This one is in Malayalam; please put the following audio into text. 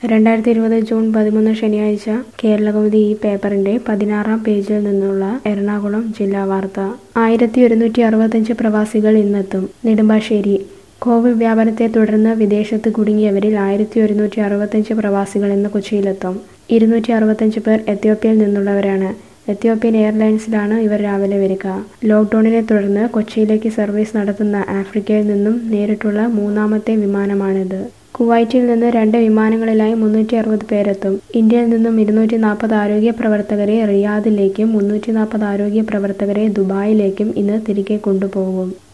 രണ്ടായിരത്തി ഇരുപത് ജൂൺ പതിമൂന്ന് ശനിയാഴ്ച കേരളകൗമുദി ഈ പേപ്പറിന്റെ പതിനാറാം പേജിൽ നിന്നുള്ള എറണാകുളം ജില്ലാ വാർത്ത ആയിരത്തി ഒരുന്നൂറ്റി അറുപത്തഞ്ച് പ്രവാസികൾ ഇന്നെത്തും നെടുമ്പാശ്ശേരി കോവിഡ് വ്യാപനത്തെ തുടർന്ന് വിദേശത്ത് കുടുങ്ങിയവരിൽ ആയിരത്തി ഒരുന്നൂറ്റി അറുപത്തഞ്ച് പ്രവാസികൾ ഇന്ന് കൊച്ചിയിലെത്തും ഇരുന്നൂറ്റി അറുപത്തഞ്ച് പേർ എത്യോപ്യയിൽ നിന്നുള്ളവരാണ് എത്യോപ്യൻ എയർലൈൻസിലാണ് ഇവർ രാവിലെ വരിക ലോക്ക്ഡൌണിനെ തുടർന്ന് കൊച്ചിയിലേക്ക് സർവീസ് നടത്തുന്ന ആഫ്രിക്കയിൽ നിന്നും നേരിട്ടുള്ള മൂന്നാമത്തെ വിമാനമാണിത് കുവൈറ്റിൽ നിന്ന് രണ്ട് വിമാനങ്ങളിലായി മുന്നൂറ്റി അറുപത് പേരെത്തും ഇന്ത്യയിൽ നിന്നും ഇരുന്നൂറ്റി നാൽപ്പത് ആരോഗ്യ പ്രവർത്തകരെ റിയാദിലേക്കും മുന്നൂറ്റി നാൽപ്പത് ആരോഗ്യ പ്രവർത്തകരെ ദുബായിലേക്കും ഇന്ന് തിരികെ കൊണ്ടുപോകും